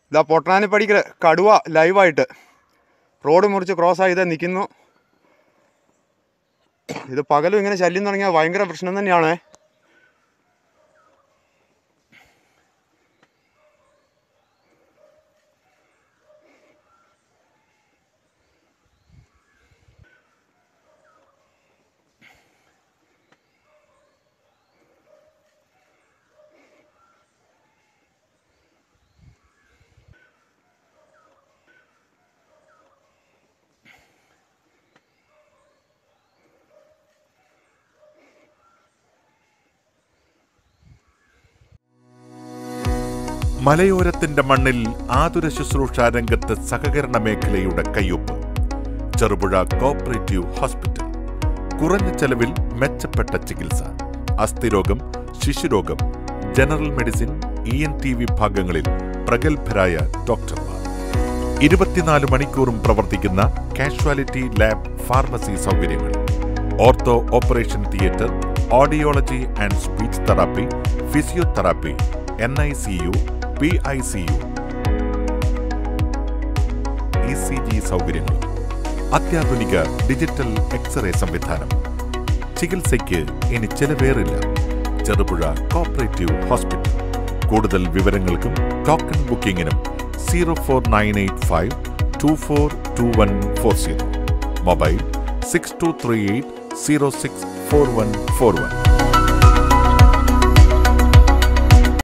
ഇതാ പൊട്ടനാനിപ്പടിക്കൽ കടുവ ലൈവായിട്ട് റോഡ് മുറിച്ച് ക്രോസ് ആയി ഇതാ നിൽക്കുന്നു ഇത് പകലും ഇങ്ങനെ ശല്യം തുടങ്ങിയാൽ ഭയങ്കര പ്രശ്നം തന്നെയാണേ മലയോരത്തിന്റെ മണ്ണിൽ ആതുര ശുശ്രൂഷ രംഗത്ത് സഹകരണ മേഖലയുടെ കയ്യൊപ്പ് ചെറുപുഴ കോപ്പറേറ്റീവ് ഹോസ്പിറ്റൽ കുറഞ്ഞ ചെലവിൽ മെച്ചപ്പെട്ട ചികിത്സ അസ്ഥിരോഗം ശിശുരോഗം general medicine E N T വിഭാഗങ്ങളിൽ പ്രഗത്ഭരായ ഡോക്ടർമാർ ഇരുപത്തിനാല് മണിക്കൂറും പ്രവർത്തിക്കുന്ന കാഷ്വാലിറ്റി ലാബ് ഫാർമസി സൗകര്യങ്ങൾ ortho operation theatre audiology and speech therapy physiotherapy N I C U P I C U E C G സൗകര്യങ്ങൾ അത്യാധുനിക ഡിജിറ്റൽ എക്സ്റേ സംവിധാനം ചികിത്സയ്ക്ക് ഇനി ചെലവേറില്ല ചെറുപുഴ കോപ്പറേറ്റീവ് ഹോസ്പിറ്റൽ കൂടുതൽ വിവരങ്ങൾക്കും ടോക്കൺ ബുക്കിംഗിനും zero four nine eight five two four two one four zero mobile six two three eight zero six four one four one